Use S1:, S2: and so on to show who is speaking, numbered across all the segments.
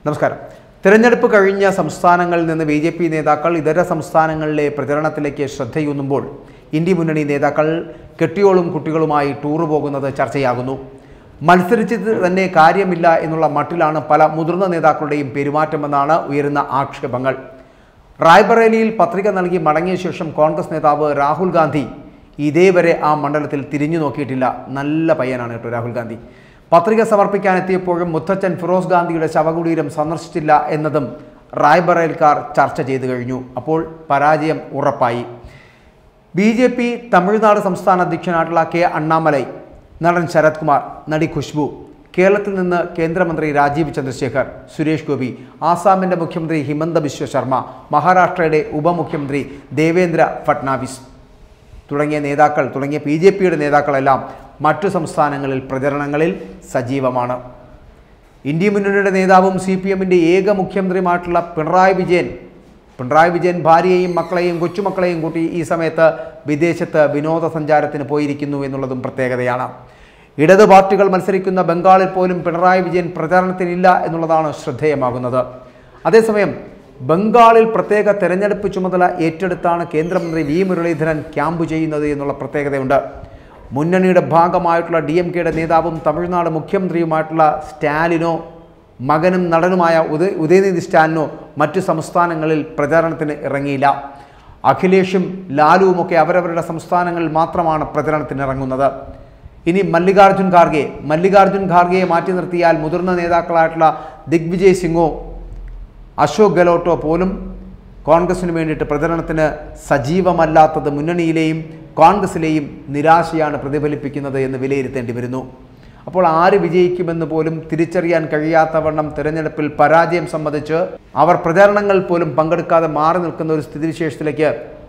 S1: നമസ്കാരം തിരഞ്ഞെടുപ്പ് കഴിഞ്ഞ സംസ്ഥാനങ്ങളിൽ നിന്ന് ബി ജെ പി നേതാക്കൾ ഇതര സംസ്ഥാനങ്ങളിലെ പ്രചരണത്തിലേക്ക് ശ്രദ്ധയൂന്നുമ്പോൾ ഇന്ത്യ മുന്നണി നേതാക്കൾ കെട്ടിയോളും കുട്ടികളുമായി ടൂർ പോകുന്നത് ചർച്ചയാകുന്നു മത്സരിച്ചത് തന്നെ കാര്യമില്ല എന്നുള്ള മട്ടിലാണ് പല മുതിർന്ന നേതാക്കളുടെയും പെരുമാറ്റമെന്നാണ് ഉയരുന്ന ആക്ഷേപങ്ങൾ റായ്ബറേലിയിൽ പത്രിക നൽകി മടങ്ങിയ ശേഷം കോൺഗ്രസ് നേതാവ് രാഹുൽ ഗാന്ധി ഇതേവരെ ആ മണ്ഡലത്തിൽ തിരിഞ്ഞു നോക്കിയിട്ടില്ല നല്ല പയ്യനാണ് കേട്ടോ രാഹുൽ ഗാന്ധി പത്രിക സമർപ്പിക്കാനെത്തിയപ്പോഴും മുത്തച്ഛൻ ഫിറോസ് ഗാന്ധിയുടെ ശവകുടീരം സന്ദർശിച്ചില്ല എന്നതും റായ്ബറേൽക്കാർ ചർച്ച ചെയ്തു കഴിഞ്ഞു അപ്പോൾ പരാജയം ഉറപ്പായി ബി ജെ പി തമിഴ്നാട് സംസ്ഥാന അധ്യക്ഷനായിട്ടുള്ള കെ അണ്ണാമലൈ നടൻ ശരത് കുമാർ നടി ഖുഷ്ബു കേരളത്തിൽ നിന്ന് കേന്ദ്രമന്ത്രി രാജീവ് ചന്ദ്രശേഖർ സുരേഷ് ഗോപി ആസാമിൻ്റെ മുഖ്യമന്ത്രി ഹിമന്ത ബിശ്വ ശർമ്മ മഹാരാഷ്ട്രയുടെ ഉപമുഖ്യമന്ത്രി ദേവേന്ദ്ര ഫട്നാവിസ് തുടങ്ങിയ നേതാക്കൾ തുടങ്ങിയ ബി ജെ പിയുടെ നേതാക്കളെല്ലാം മറ്റു സംസ്ഥാനങ്ങളിൽ പ്രചരണങ്ങളിൽ സജീവമാണ് ഇന്ത്യ മുന്നണിയുടെ നേതാവും സി പി എമ്മിൻ്റെ ഏക മുഖ്യമന്ത്രിയുമായിട്ടുള്ള പിണറായി വിജയൻ പിണറായി വിജയൻ ഭാര്യയെയും മക്കളെയും കൊച്ചുമക്കളെയും കൂട്ടി ഈ സമയത്ത് വിദേശത്ത് വിനോദസഞ്ചാരത്തിന് പോയിരിക്കുന്നു എന്നുള്ളതും പ്രത്യേകതയാണ് ഇടത് പാർട്ടികൾ മത്സരിക്കുന്ന ബംഗാളിൽ പോലും പിണറായി വിജയൻ പ്രചാരണത്തിനില്ല എന്നുള്ളതാണ് ശ്രദ്ധേയമാകുന്നത് അതേസമയം ബംഗാളിൽ പ്രത്യേക തെരഞ്ഞെടുപ്പ് ചുമതല ഏറ്റെടുത്താണ് കേന്ദ്രമന്ത്രി വി മുരളീധരൻ ക്യാമ്പ് ചെയ്യുന്നത് എന്നുള്ള പ്രത്യേകതയുണ്ട് മുന്നണിയുടെ ഭാഗമായിട്ടുള്ള ഡി എം കെയുടെ നേതാവും തമിഴ്നാട് മുഖ്യമന്ത്രിയുമായിട്ടുള്ള സ്റ്റാലിനോ മകനും നടനുമായ ഉദയ ഉദയനിധി സ്റ്റാലിനോ മറ്റു സംസ്ഥാനങ്ങളിൽ പ്രചാരണത്തിന് ഇറങ്ങിയില്ല അഖിലേഷും ലാലുവുമൊക്കെ അവരവരുടെ സംസ്ഥാനങ്ങളിൽ മാത്രമാണ് പ്രചരണത്തിന് ഇറങ്ങുന്നത് ഇനി മല്ലികാർജുൻ ഖാർഗെ മല്ലികാർജുൻ ഖാർഗെയെ മാറ്റി നിർത്തിയാൽ മുതിർന്ന നേതാക്കളായിട്ടുള്ള ദിഗ്വിജയ് സിംഗോ അശോക് ഗെലോട്ടോ പോലും കോൺഗ്രസിന് വേണ്ടിയിട്ട് പ്രചരണത്തിന് സജീവമല്ലാത്തത് മുന്നണിയിലെയും കോൺഗ്രസിലെയും നിരാശയാണ് പ്രതിഫലിപ്പിക്കുന്നത് എന്ന് വിലയിരുത്തേണ്ടി വരുന്നു അപ്പോൾ ആര് വിജയിക്കുമെന്ന് പോലും തിരിച്ചറിയാൻ കഴിയാത്തവണ്ണം തിരഞ്ഞെടുപ്പിൽ പരാജയം സംബന്ധിച്ച് അവർ പ്രചാരണങ്ങൾ പോലും പങ്കെടുക്കാതെ മാറി നിൽക്കുന്ന ഒരു സ്ഥിതിവിശേഷത്തിലേക്ക്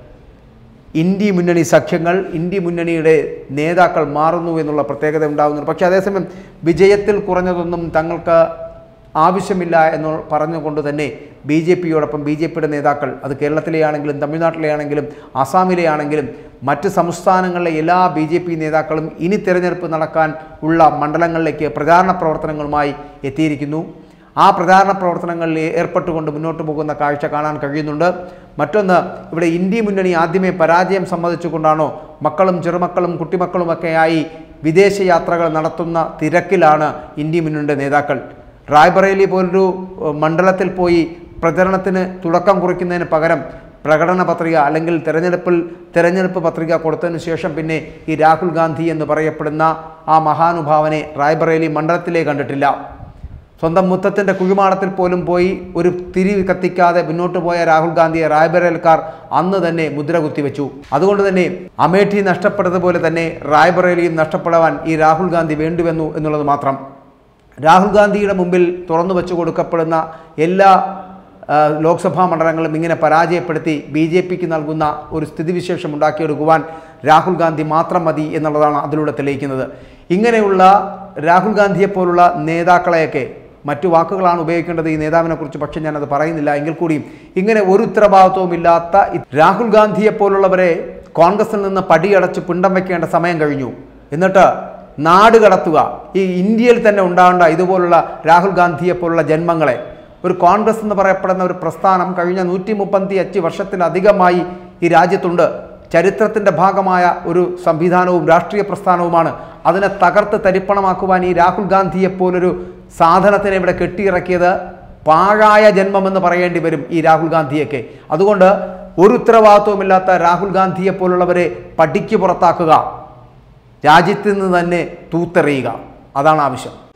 S1: ഇന്ത്യ മുന്നണി സഖ്യങ്ങൾ ഇന്ത്യ മുന്നണിയുടെ നേതാക്കൾ മാറുന്നു എന്നുള്ള പ്രത്യേകത ഉണ്ടാകുന്നുണ്ട് പക്ഷേ അതേസമയം വിജയത്തിൽ കുറഞ്ഞതൊന്നും തങ്ങൾക്ക് ആവശ്യമില്ല എന്ന് പറഞ്ഞുകൊണ്ട് തന്നെ ബി ജെ പിയോടൊപ്പം ബി ജെ പിയുടെ നേതാക്കൾ അത് കേരളത്തിലെ ആണെങ്കിലും തമിഴ്നാട്ടിലെ ആണെങ്കിലും ആസാമിലെ ആണെങ്കിലും മറ്റ് സംസ്ഥാനങ്ങളിലെ എല്ലാ ബി ജെ പി നേതാക്കളും ഇനി തിരഞ്ഞെടുപ്പ് നടക്കാൻ ഉള്ള മണ്ഡലങ്ങളിലേക്ക് പ്രചാരണ പ്രവർത്തനങ്ങളുമായി എത്തിയിരിക്കുന്നു ആ പ്രചാരണ പ്രവർത്തനങ്ങളിൽ ഏർപ്പെട്ടുകൊണ്ട് മുന്നോട്ട് പോകുന്ന കാഴ്ച കാണാൻ കഴിയുന്നുണ്ട് മറ്റൊന്ന് ഇവിടെ ഇന്ത്യ മുന്നണി ആദ്യമേ പരാജയം സമ്മതിച്ചുകൊണ്ടാണോ മക്കളും ചെറുമക്കളും കുട്ടിമക്കളുമൊക്കെയായി വിദേശ യാത്രകൾ നടത്തുന്ന തിരക്കിലാണ് ഇന്ത്യ മുന്നണിയുടെ നേതാക്കൾ റായ്ബറേലി പോലൊരു ഏഹ്, മണ്ഡലത്തിൽ പോയി പ്രചരണത്തിന് തുടക്കം കുറിക്കുന്നതിന് പകരം പ്രകടന പത്രിക അല്ലെങ്കിൽ തെരഞ്ഞെടുപ്പിൽ തെരഞ്ഞെടുപ്പ് പത്രിക കൊടുത്തതിന് ശേഷം പിന്നെ ഈ രാഹുൽ ഗാന്ധി എന്ന് പറയപ്പെടുന്ന ആ മഹാനുഭാവനെ റായ്ബറേലി മണ്ഡലത്തിലേ കണ്ടിട്ടില്ല സ്വന്തം മുത്തത്തിൻ്റെ കുഴിമാടത്തിൽ പോലും പോയി ഒരു തിരി കത്തിക്കാതെ മുന്നോട്ട് പോയ രാഹുൽ ഗാന്ധിയെ റായ്ബറേൽക്കാർ അന്ന് തന്നെ മുദ്ര കുത്തിവെച്ചു അതുകൊണ്ട് തന്നെ അമേഠി നഷ്ടപ്പെട്ടതുപോലെ തന്നെ റായ്ബറേലിയും നഷ്ടപ്പെടാൻ ഈ രാഹുൽ ഗാന്ധി വേണ്ടിവന്നു എന്നുള്ളത് മാത്രം രാഹുൽ ഗാന്ധിയുടെ മുമ്പിൽ തുറന്നു വെച്ചു കൊടുക്കപ്പെടുന്ന എല്ലാ ആ, ലോക്സഭാ മണ്ഡലങ്ങളും ഇങ്ങനെ പരാജയപ്പെടുത്തി ബി ജെ പിക്ക് നൽകുന്ന ഒരു സ്ഥിതിവിശേഷം ഉണ്ടാക്കിയെടുക്കുവാൻ രാഹുൽ ഗാന്ധി മാത്രം മതി എന്നുള്ളതാണ് അതിലൂടെ തെളിയിക്കുന്നത് ഇങ്ങനെയുള്ള രാഹുൽ ഗാന്ധിയെപ്പോലുള്ള നേതാക്കളെയൊക്കെ മറ്റു വാക്കുകളാണ് ഉപയോഗിക്കേണ്ടത് ഈ നേതാവിനെ കുറിച്ച് പക്ഷെ ഞാനത് പറയുന്നില്ല എങ്കിൽ കൂടിയും ഇങ്ങനെ ഒരു ഉത്തരവാദിത്വവും ഇല്ലാത്ത ഇ- രാഹുൽ ഗാന്ധിയെപ്പോലുള്ളവരെ കോൺഗ്രസിൽ നിന്ന് പടിയടച്ച് പിണ്ടം വെക്കേണ്ട സമയം കഴിഞ്ഞു എന്നിട്ട് നാട് കടത്തുക ഈ ഇന്ത്യയിൽ തന്നെ ഉണ്ടാകേണ്ട ഇതുപോലുള്ള രാഹുൽ ഗാന്ധിയെ പോലുള്ള ജന്മങ്ങളെ ഒരു കോൺഗ്രസ് എന്ന് പറയപ്പെടുന്ന ഒരു പ്രസ്ഥാനം കഴിഞ്ഞ നൂറ്റി മുപ്പത്തി അഞ്ച് വർഷത്തിലധികമായി ഈ രാജ്യത്തുണ്ട് ചരിത്രത്തിൻ്റെ ഭാഗമായ ഒരു സംവിധാനവും രാഷ്ട്രീയ പ്രസ്ഥാനവുമാണ് അതിനെ തകർത്ത് തരിപ്പണമാക്കുവാൻ ഈ രാഹുൽ ഗാന്ധിയെ പോലൊരു സാധനത്തിനെ ഇവിടെ കെട്ടിയിറക്കിയത് പാഴായ ജന്മമെന്ന് പറയേണ്ടി വരും ഈ രാഹുൽ ഗാന്ധിയൊക്കെ അതുകൊണ്ട് ഒരു ഉത്തരവാദിത്വമില്ലാത്ത രാഹുൽ ഗാന്ധിയെ പോലുള്ളവരെ പടിക്ക് പുറത്താക്കുക രാജ്യത്ത് നിന്ന് തന്നെ തൂത്തെറിയുക അതാണ് ആവശ്യം